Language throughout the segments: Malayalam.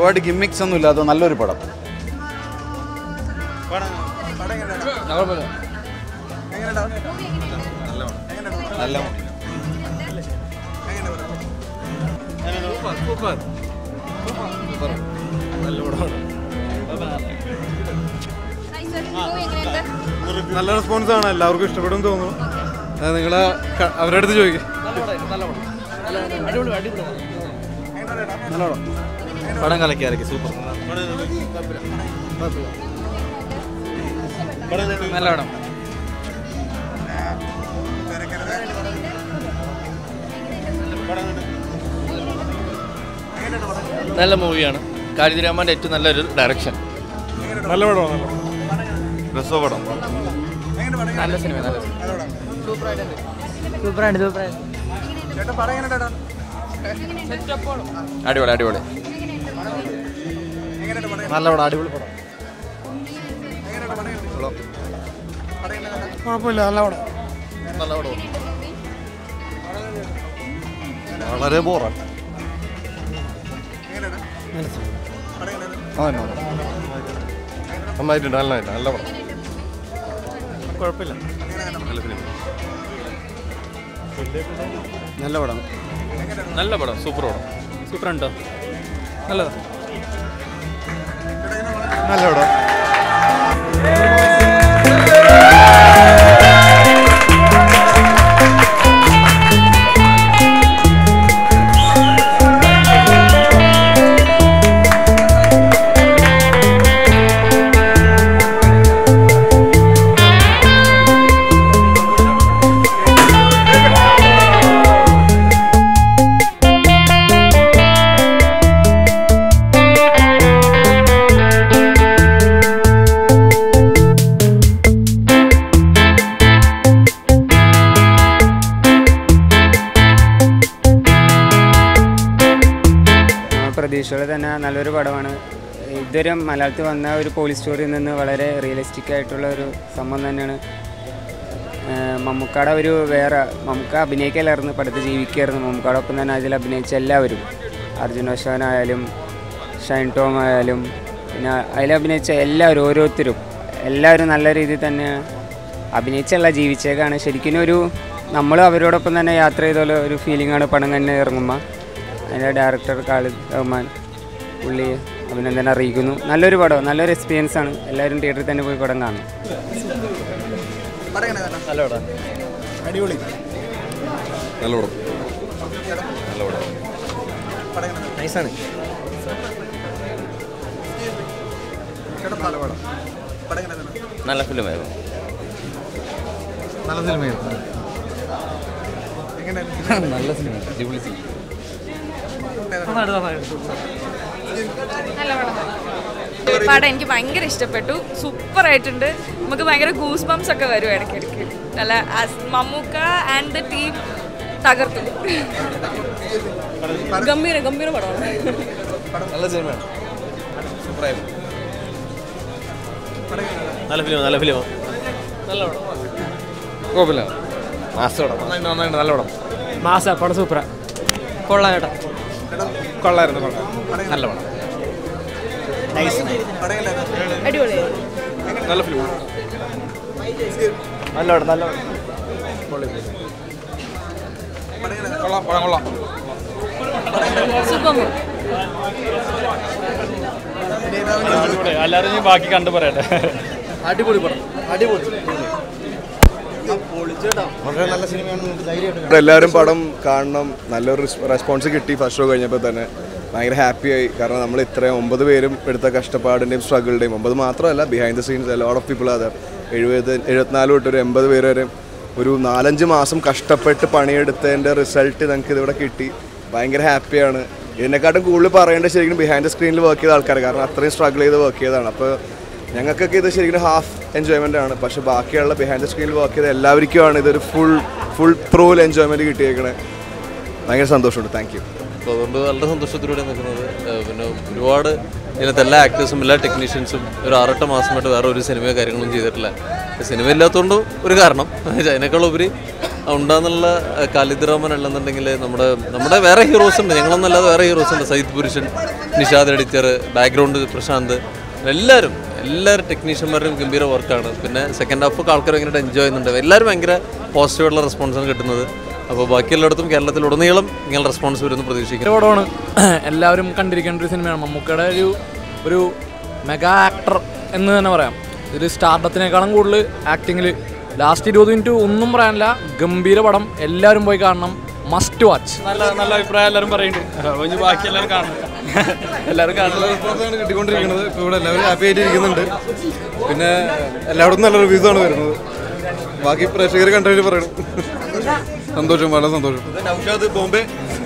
ഒരുപാട് ഗിമ്മിക്സ് ഒന്നും ഇല്ലാത്ത നല്ലൊരു പടം നല്ല നല്ല റെസ്പോൺസ് ആണ് എല്ലാവർക്കും ഇഷ്ടപ്പെടും തോന്നുന്നു നിങ്ങൾ അവരുടെ അടുത്ത് ചോദിക്കും പടം കലക്കി ഇറക്കി സൂപ്പർ നല്ല പടം നല്ല മൂവിയാണ് കാലിദിരാമൻ്റെ ഏറ്റവും നല്ലൊരു ഡയറക്ഷൻ നല്ല പടമാണ് രസപടം നല്ല സിനിമ നല്ല സൂപ്പറാണ് സൂപ്പറാണ് അടിപൊളി അടിപൊളി നല്ല പടം അടിപൊളി പടം കുഴപ്പമില്ല നല്ല പടം നല്ല പടം വളരെ ബോറാണ് നന്നായിട്ടുണ്ട് നന്നായിട്ട് നല്ല പടം കുഴപ്പമില്ല നല്ല പടം നല്ല പടം സൂപ്പർ പടം സൂപ്പർ ഉണ്ടോ നല്ലതാ നല്ല പടം പ്രതീക്ഷകൾ തന്നെ നല്ലൊരു പടമാണ് ഇതുവരെ മലയാളത്തിൽ വന്ന ഒരു പോലീസ് സ്റ്റോറിയിൽ നിന്ന് വളരെ റിയലിസ്റ്റിക് ആയിട്ടുള്ള ഒരു സംഭവം തന്നെയാണ് ഏഹ് മമ്മൂക്കാടെ ഒരു വേറെ മമ്മൂക്ക അഭിനയിക്കലായിരുന്നു പടത്ത് ജീവിക്കായിരുന്നു മമ്മൂക്കാടെ ഒപ്പം തന്നെ അതിൽ അഭിനയിച്ച എല്ലാവരും അർജുൻ അശോകൻ ആയാലും ഷൈൻ ടോം ആയാലും പിന്നെ അതിൽ അഭിനയിച്ച എല്ലാവരും ഓരോരുത്തരും എല്ലാവരും നല്ല രീതിയിൽ തന്നെ അഭിനയിച്ചല്ല ജീവിച്ചേക്കാണ് ശരിക്കും ഒരു നമ്മൾ അവരോടൊപ്പം തന്നെ യാത്ര ചെയ്ത പോലെ ഒരു ഫീലിംഗാണ് പടം തന്നെ ഇറങ്ങുമ്പോൾ അതിൻ്റെ ഡയറക്ടർ ഖാലിദ് റഹ്മാൻ പുള്ളി അഭിനന്ദനം അറിയിക്കുന്നു നല്ലൊരു പടം നല്ലൊരു എക്സ്പീരിയൻസ് ആണ് എല്ലാവരും തിയേറ്ററിൽ തന്നെ പോയി പടം കാണും നല്ല പടം അടിപൊളി നല്ല പടം നല്ല പടം നൈസാണ് നല്ല ഫിലിമായിരുന്നു നല്ല സിനിമയായിരുന്നു നല്ല സിനിമ അടിപൊളി സിനിമ നല്ല പടം പടം എനിക്ക് ഭയങ്കര ഇഷ്ടപ്പെട്ടു സൂപ്പർ ആയിട്ടുണ്ട് നമുക്ക് ഭയങ്കര ഗൂസ് ബംസ് ഒക്കെ വരും ഇടയ്ക്കിടയ്ക്ക് നല്ല as- Mammookka and the team തകർത്തു ഗംഭീര ഗംഭീര പടമാണ് നല്ല സിനിമയാണ് സൂപ്പറായിരുന്നു നല്ല ഫിലിം നല്ല ഫിലിം നല്ല പടം കുഴപ്പമില്ല മാസ്റ്റർ പടം നന്നായിട്ട് നന്നായിട്ട് നല്ല പടം മാസ പടം സൂപ്പറാ കൊള്ളാം ചേട്ടാ കൊള്ളായിരുന്നു കൊള്ളാം നല്ല പടം അടിപൊളി നല്ല ഫിലിം നല്ല പടം നല്ല കൊള്ളാം പടം കൊള്ളാം സുഖമോ എല്ലാവരും ബാക്കി കണ്ടു പറയട്ടെ അടിപൊളി പടം അടിപൊളി വളരെ നല്ല സിനിമയാണ് ധൈര്യമായിട്ട് ഇവിടെ എല്ലാവരും പടം കാണണം നല്ലൊരു റെസ്പോൺസ് കിട്ടി ഫസ്റ്റ് ഷോ കഴിഞ്ഞപ്പോൾ തന്നെ ഭയങ്കര ഹാപ്പിയായി കാരണം നമ്മൾ ഇത്രയും ഒമ്പത് പേരും എടുത്ത കഷ്ടപ്പാടിൻ്റെയും സ്ട്രഗിളിൻ്റെയും ഒമ്പത് മാത്രമല്ല behind the scenes lot of people other എഴുപത് എഴുപത്തിനാല് തൊട്ട് ഒരു എൺപത് പേര് വരെ ഒരു നാലഞ്ച് മാസം കഷ്ടപ്പെട്ട് പണിയെടുത്തതിൻ്റെ റിസൾട്ട് ഞങ്ങൾക്ക് ഇതിവിടെ കിട്ടി ഭയങ്കര ഹാപ്പിയാണ് ഇതിനെക്കാട്ടും കൂടുതൽ പറയേണ്ടത് ശരിക്കും ബിഹൈൻഡ് ദ സ്ക്രീനിൽ വർക്ക് ചെയ്ത ആൾക്കാർ കാരണം അത്രയും സ്ട്രഗിൾ ചെയ്ത് വർക്ക് ചെയ്തതാണ് അപ്പോൾ ഞങ്ങൾക്കൊക്കെ ഇത് ശരിക്കും ഹാഫ് എൻജോയ്മെൻ്റ് ആണ് പക്ഷേ ബാക്കിയുള്ള ബിഹൈൻഡ് ദ സ്ക്രീനിൽ വർക്ക് ചെയ്ത എല്ലാവർക്കുമാണ് ഇതൊരു ഫുൾ ഫുൾ ത്രോയിൽ എൻജോയ്മെൻറ്റ് കിട്ടിയേക്കണേ ഭയങ്കര സന്തോഷമുണ്ട് താങ്ക് യു അപ്പോൾ അതുകൊണ്ട് വളരെ സന്തോഷത്തിലൂടെ നിൽക്കുന്നത് ഏഹ് പിന്നെ ഒരുപാട് ഇതിനകത്ത് എല്ലാ ആക്ടേഴ്സും എല്ലാ ടെക്നീഷ്യൻസും ഒരു ആറെട്ട് മാസമായിട്ട് വേറെ ഒരു സിനിമയോ കാര്യങ്ങളൊന്നും ചെയ്തിട്ടില്ല സിനിമ ഇല്ലാത്തതുകൊണ്ട് ഒരു കാരണം അതിനേക്കാളുപരി ഉണ്ടാന്നുള്ള കാലിദ്രാമൻ അല്ലെന്നുണ്ടെങ്കിൽ നമ്മുടെ നമ്മുടെ വേറെ ഹീറോസ് ഉണ്ട് ഞങ്ങളൊന്നല്ലാതെ വേറെ ഹീറോസ് ഉണ്ട് സയ്യിദ് പുരുഷൻ നിഷാദ് എഡിറ്റർ ബാക്ക്ഗ്രൗണ്ട് പ്രശാന്ത് എല്ലാവരും എല്ലാവരും ടെക്നീഷ്യന്മാരുടെയും ഗംഭീര വർക്കാണ് പിന്നെ സെക്കൻഡ് ഹാഫ് ഒക്കെ ആൾക്കാർ ഭയങ്കരമായിട്ട് എൻജോയ് ചെയ്യുന്നുണ്ട് എല്ലാവരും ഭയങ്കര പോസിറ്റീവായിട്ടുള്ള റെസ്പോൺസാണ് കിട്ടുന്നത് അപ്പോൾ ബാക്കി എല്ലായിടത്തും കേരളത്തിലുടനീളം ഇങ്ങനെ റെസ്പോൺസ് വരുമെന്ന് പ്രതീക്ഷിക്കുന്നു ഒരു പടമാണ് എല്ലാവരും കണ്ടിരിക്കേണ്ട ഒരു സിനിമയാണ് മമ്മൂക്കയുടെ ഒരു ഒരു മെഗാ ആക്ടർ എന്ന് തന്നെ പറയാം ഒരു സ്റ്റാർഡത്തിനേക്കാളും കൂടുതൽ ആക്ടിങ്ങിൽ ലാസ്റ്റ് ഇരുപത് മിനിറ്റ് ഒന്നും പറയാനില്ല ഗംഭീര പടം എല്ലാവരും പോയി കാണണം മസ്റ്റ് വാച്ച് നല്ല നല്ല അഭിപ്രായം എല്ലാവരും പറയുന്നുണ്ട് ഇനി ബാക്കി എല്ലാവരും കാണും എല്ലാവരും കാണുന്നത് റെസ്പോൺസാണ് കിട്ടിക്കൊണ്ടിരിക്കുന്നത് ഇപ്പോൾ ഇവിടെ എല്ലാവരും ഹാപ്പി ആയിട്ട് ഇരിക്കുന്നുണ്ട് പിന്നെ എല്ലായിടത്തും നല്ല റിവ്യൂസ് ആണ് വരുന്നത് ബാക്കി പ്രേക്ഷകർ കണ്ടു പറയണം സന്തോഷം വളരെ സന്തോഷം നൗഷാദ് ബോംബെ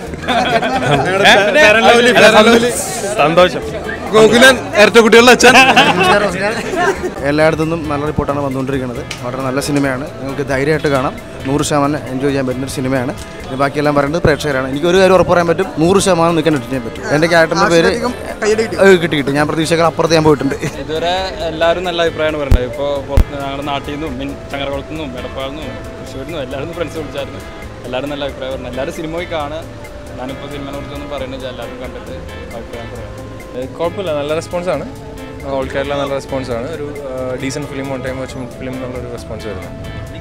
സന്തോഷം ഗോകുലൻ ഇരട്ട കുട്ടികളുടെ അച്ഛൻ എല്ലായിടത്തു നിന്നും നല്ല റിപ്പോർട്ടാണ് വന്നുകൊണ്ടിരിക്കുന്നത് വളരെ നല്ല സിനിമയാണ് നിങ്ങൾക്ക് ധൈര്യമായിട്ട് കാണാം നൂറ് ശതമാനം എൻജോയ് ചെയ്യാൻ പറ്റുന്ന ഒരു സിനിമയാണ് ഇനി ബാക്കിയെല്ലാം പറയുന്നത് പ്രേക്ഷകരാണ് എനിക്ക് ഒരു കാര്യം ഉറപ്പ് പറയാൻ പറ്റും നൂറ് ശതമാനം നിൽക്കാൻ ചെയ്യാൻ പറ്റും എൻ്റെ ക്യാരക്ടറിൻ്റെ പേര് ഏഹ് കിട്ടി കിട്ടി ഞാൻ പ്രതീക്ഷകൾ അപ്പുറത്ത് ഞാൻ പോയിട്ടുണ്ട് ഇതുവരെ എല്ലാവരും നല്ല അഭിപ്രായമാണ് പറയുന്നത് ഇപ്പോൾ പുറത്ത് ഞങ്ങളുടെ നാട്ടിൽ നിന്നും മീൻ ചങ്ങരകുളത്തു നിന്നും എടപ്പാളിൽ നിന്നും തൃശ്ശൂരിൽ നിന്നും എല്ലാവരും ഫ്രണ്ട്സ് വിളിച്ചായിരുന്നു എല്ലാവരും നല്ല അഭിപ്രായം പറഞ്ഞു എല്ലാവരും സിനിമ പോയി കാണുക ഞാനിപ്പോൾ സിനിമയെ കുറിച്ചൊന്നും പറയുന്നില്ല എല്ലാവരും കണ്ടിട്ട് അഭിപ്രായം പറയാം കുഴപ്പമില്ല നല്ല റെസ്പോൺസാണ് ഓൾ കേരള നല്ല റെസ്പോൺസാണ് ഒരു decent film on time watch film എന്നുള്ളൊരു റെസ്പോൺസ് വരുന്നത്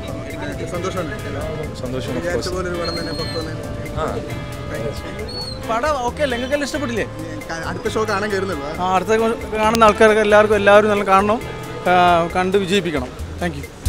സന്തോഷം of course. ആ പടം ഓക്കെ അല്ലേ നിങ്ങൾക്കെല്ലാം ഇഷ്ടപ്പെട്ടില്ലേ അടുത്ത ഷോ കാണാൻ കയറുന്നുള്ളൂ ആ അടുത്ത കാണുന്ന ആൾക്കാർക്ക് എല്ലാവർക്കും എല്ലാവരും നല്ല കാണണം ആ, കണ്ട് വിജയിപ്പിക്കണം താങ്ക് യു